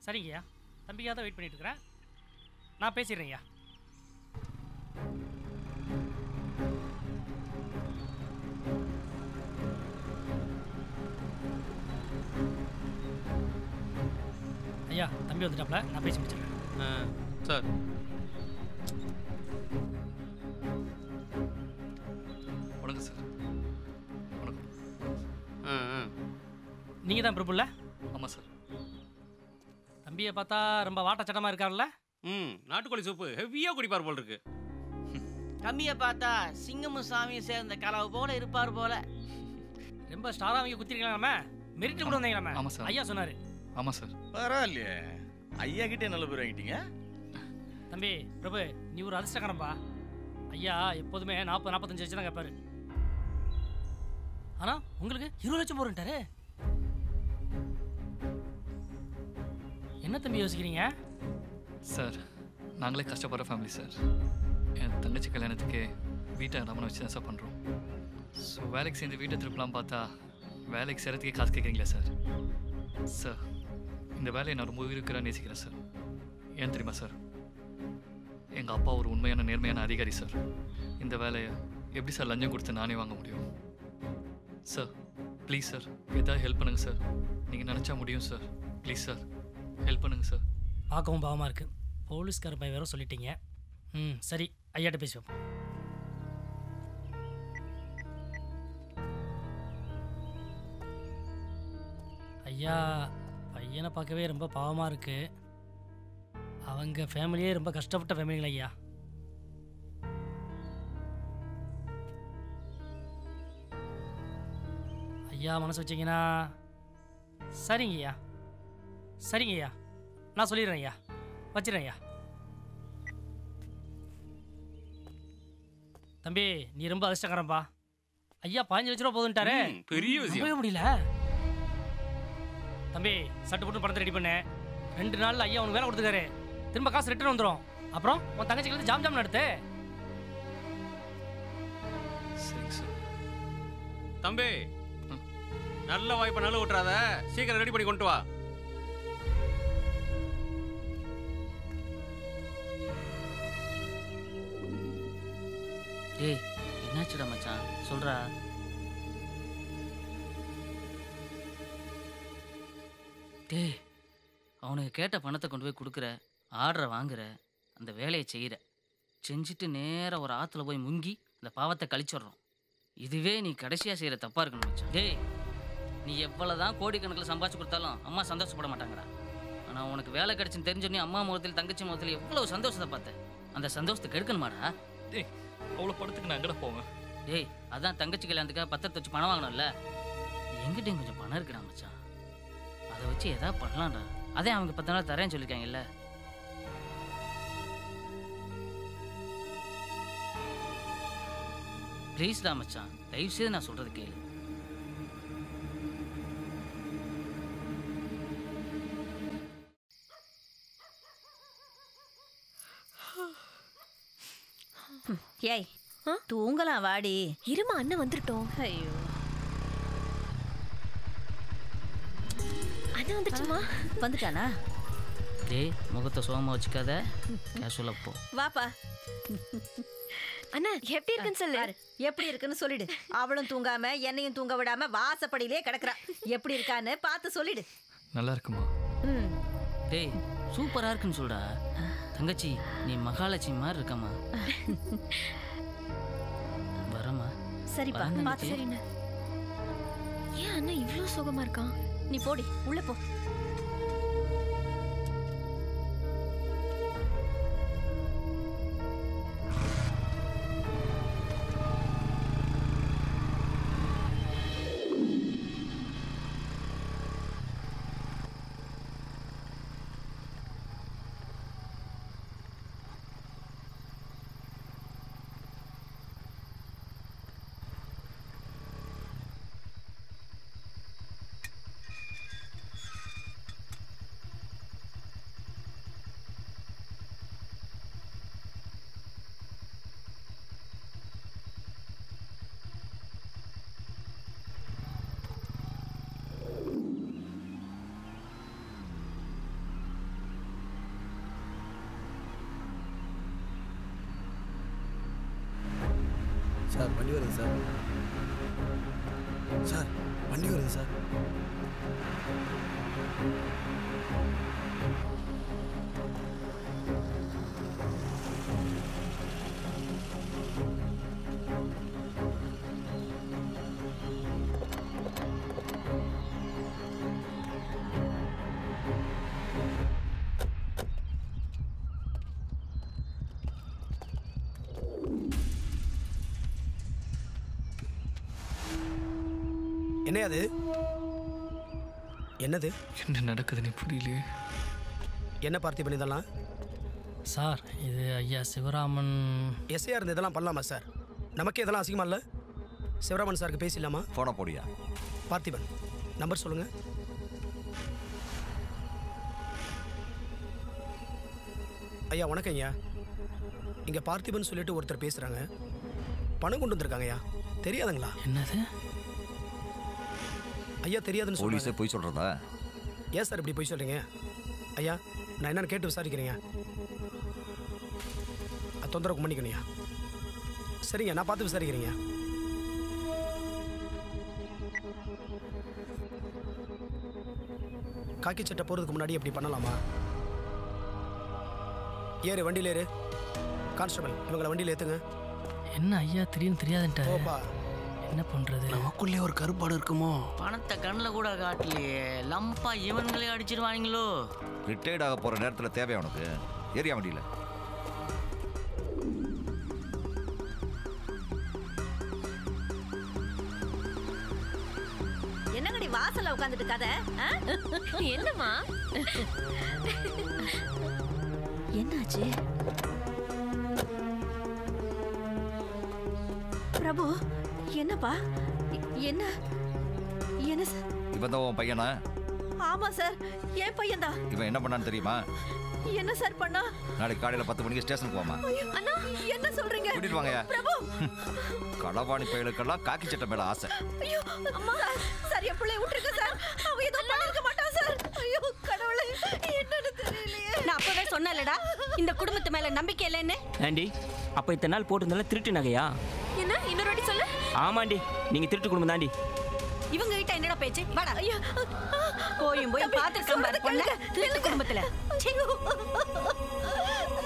சரிங்கய்யா தம்பிக்காக தான் வெயிட் பண்ணிட்டு இருக்கிறேன் நான் பேசிடுறேங்கய்யா ஐயா தம்பி வந்துட்டாப்ல நான் பேசி முடிச்சிடுறேன் ஆ சார் வணக்கம் சார் வணக்கம் ஆ ஆ நீங்கள் தான் பிரபுல்ல ஆமாம் சார் தம்பியை பார்த்தா ரொம்ப வாட்டச்சட்டமாக இருக்கார்ல ம் நாட்டுக்கோழி சூப்பு ஹெவியாக குடிப்பார் போல் இருக்கு தம்பியை பார்த்தா சிங்கமும் சாமியும் சேர்ந்த கலவு போல இருப்பார் போல ரொம்ப ஸ்டாராக அவங்க குத்திருக்கலாம் நம்ம மெரிட் கூட வந்தீங்களாமே ஆமாம் சார். ஐயா சொன்னார் ஆமாம் சார் பரவாயில்லையே ஐயா கிட்டே நல்ல பேர் வாங்கிட்டீங்க தம்பி பிரபு நீ ஒரு அதிர்ஷ்டக்காரன்பா ஐயா எப்போதுமே நாற்பது நாற்பத்தஞ்சு வச்சு தான் கேட்பாரு ஆனால் உங்களுக்கு இருபது லட்சம் போறேன்ட்டாரு என்ன தம்பி யோசிக்கிறீங்க சார் நாங்களே கஷ்டப்படுற ஃபேமிலி சார் என் தங்கச்சி கல்யாணத்துக்கு வீட்டை ரமணை வச்சு தான் சார் பண்ணுறோம் ஸோ வேலைக்கு சேர்ந்து வீட்டை திருப்பலாம் பார்த்தா வேலைக்கு சேரத்துக்கே காசு கேட்குறீங்களா சார் சார் இந்த வேலையை நான் ரொம்ப உயிருக்கிறேன் நேசிக்கிறேன் சார் ஏன் தெரியுமா சார் எங்கள் அப்பா ஒரு உண்மையான நேர்மையான அதிகாரி சார் இந்த வேலையை எப்படி சார் லஞ்சம் கொடுத்து நானே வாங்க முடியும் சார் ப்ளீஸ் சார் ஏதாவது ஹெல்ப் பண்ணுங்கள் சார் நீங்கள் நினச்சா முடியும் சார் ப்ளீஸ் சார் ஹெல்ப் பண்ணுங்கள் சார் பார்க்கவும் பாவமாக இருக்கு போலீஸ்கார பை வேற சொல்லிட்டீங்க ம் சரி ஐயாட்ட பேசுவோம் ஐயா பையனை பார்க்கவே ரொம்ப பாவமாக இருக்கு அவங்க ஃபேமிலியே ரொம்ப கஷ்டப்பட்ட ஃபேமிலிகள் ஐயா ஐயா மனசு வச்சீங்கன்னா சரிங்க ஐயா சரிங்க ஐயா நான் சொல்லிடுறேன் ஐயா வச்சிடுறேன் ஐயா தம்பி நீ ரொம்ப அதிர்ஷ்டக்காரன்பா ஐயா பதினஞ்சு லட்ச ரூபா போதுன்ட்டாரு ம், பெரிய விஷயம் நம்பவே முடியல தம்பி சட்டு போட்டு பணத்தை ரெடி பண்ணு ரெண்டு நாள்ல ஐயா உனக்கு வேலை கொடுத்துருக்காரு திரும்ப காசு ரிட்டர்ன் வந்துடும் அப்புறம் உன் தங்கச்சிக்கு வந்து ஜாம் ஜாம் எடுத்து சரிங்க சார் தம்பி ம். நல்ல வாய்ப்பை நல்ல விட்டுறாத சீக்கிரம் ரெடி பண்ணி கொண்டு வா டேய் என்னாச்சுடா மச்சான் சொல்றா டேய் அவனுக்கு கேட்ட பணத்தை கொண்டு போய் கொடுக்குற ஆர்டரை வாங்குற அந்த வேலையை செய்கிற செஞ்சுட்டு நேராக ஒரு ஆற்றுல போய் முங்கி அந்த பாவத்தை கழிச்சிடுறோம் இதுவே நீ கடைசியாக செய்கிற தப்பாக இருக்கணும் மச்சான் டேய் நீ எவ்வளோ தான் கோடிக்கணக்கில் சம்பாதிச்சு கொடுத்தாலும் அம்மா சந்தோஷப்பட மாட்டாங்கடா ஆனால் உனக்கு வேலை கிடைச்சுன்னு தெரிஞ்சோடனே அம்மா முகத்தில் தங்கச்சி முகத்தில் எவ்வளோ சந்தோஷத்தை பார்த்தேன் அந்த சந்தோஷத்தை கெடுக்கணுமாடா டேய் அவ்வளோ படத்துக்கு நான் எங்கடா போவேன் டேய் அதான் தங்கச்சி கல்யாணத்துக்காக பத்திரத்தை வச்சு பணம் வாங்கணும்ல எங்கிட்டையும் கொஞ்சம் பணம் இருக்குடா மச்சான் அதை வச்சு எதாவது பண்ணலாம்டா அதே அவங்க பத்து நாள் தரேன்னு சொல்லியிருக்காங்கல்ல ப்ளீஸ்டா மச்சான் தயவு செய்து நான் சொல்றது கேளு ஏய் தூங்கலாம் வாடி இருமா அண்ணன் வந்துட்டோம் ஐயோ அண்ணன் வந்துருச்சுமா வந்துட்டானா டேய் முகத்தை சோகமாக வச்சுக்காத கேஷுவலாக போ வாப்பா அண்ணா எப்படி இருக்குன்னு சொல்லு பாரு எப்படி இருக்குன்னு சொல்லிடு அவளும் தூங்காம என்னையும் தூங்க விடாம வாசப்படியிலே கிடக்குறா எப்படி இருக்கான்னு பார்த்து சொல்லிடு நல்லா இருக்குமா ம் டேய் சூப்பராக இருக்குன்னு சொல்டா தங்கச்சி நீ மகாலட்சுமி மாதிரி இருக்கம்மா வரமா சரிப்பா வரேன் பார்த்து தங்கச்சி. சரிண்ணா ஏன் அண்ணன் இவ்ளோ சோகமா இருக்கான் நீ போடி உள்ள போ சார் வண்டி வருது சார் சார் வண்டி வருது சார் என்ன அது என்னது என்ன நடக்குதுன்னு புரியலையே என்ன பார்த்திபன் இதெல்லாம் சார் இது ஐயா சிவராமன் எஸ்ஐயா இருந்து இதெல்லாம் பண்ணலாமா சார் நமக்கே இதெல்லாம் அசிங்கமா இல்லை சிவராமன் சாருக்கு பேசிடலாமா போன போடியா பார்த்திபன் நம்பர் சொல்லுங்க ஐயா வணக்கம் ஐயா இங்க பார்த்திபன் சொல்லிட்டு ஒருத்தர் பேசுறாங்க பணம் கொண்டு வந்திருக்காங்க ஐயா தெரியாதுங்களா என்னது ஐயா தெரியாதுன்னு போலீஸே சொல்லுங்க போய் சொல்றதா ஏன் சார் இப்படி போய் சொல்றீங்க ஐயா நான் என்னன்னு கேட்டு விசாரிக்கிறீங்க அ, தொந்தரவு பண்ணிக்கணுயா சரிங்க நான் பார்த்து விசாரிக்கிறீங்க காக்கி சட்டை போகிறதுக்கு முன்னாடி எப்படி பண்ணலாமா ஏறு வண்டியில் ஏறு கான்ஸ்டபிள் இவங்களை வண்டியில் ஏற்றுங்க என்ன ஐயா திடீர்னு தெரியாதுன்ட்டாரு ஓப்பா என்ன பண்ணுறது நமக்குள்ளே ஒரு கருப்பாடு இருக்குமோ பணத்தை கண்ணில் கூட காட்டலையே லம்பா இவன்களே அடிச்சிருவாங்களோ ரிட்டையர்ட் ஆக போற நேரத்துல தேவையா உனக்கு ஏரியா வண்டியில என்னங்கடி வாசல்ல உட்காந்துட்டு கதை ஆ? என்னம்மா என்னாச்சு பிரபு என்னப்பா எ- என்ன என்ன சார் இவன் தான் உன் பையனா ஆமா சார் என் பையன்தான் இவன் என்ன பண்ணான்னு தெரியுமா என்ன சார் பண்ணா நாளைக்கு காலையில பத்து மணிக்கு ஸ்டேஷனுக்கு போமா ஐயோ, அண்ணா என்ன சொல்றீங்க கூட்டிட்டு வாங்கய்யா. பிரபு களவாணி பயலுக்கெல்லாம் காக்கி சட்டை மேல ஆசை ஐயோ அம்மா சார், சார் என் பிள்ளைய விட்டுருங்க சார் அவன் எதுவும் பண்ணிருக்க மாட்டான் சார் ஐயோ கடவுளே என்னன்னு தெரியலையே நான் அப்பவே சொன்னேன்லடா இந்த குடும்பத்து மேல நம்பிக்கை இல்லைன்னு ஆண்டி அப்போ இத்தனை நாள் போட்டிருந்தால திருட்டு நகையா என்ன இன்னொரு வாட்டி சொல்லு ஆமாண்டி நீங்கள் திருட்டு குடும்பம் தாண்டி இவங்க கிட்ட என்னடா பேச்சு வாடா ஐயோ போயும் போய் பார்த்துருக்கேன் பாரு பொண்ணு திருட்டு குடும்பத்துல ச்சீ.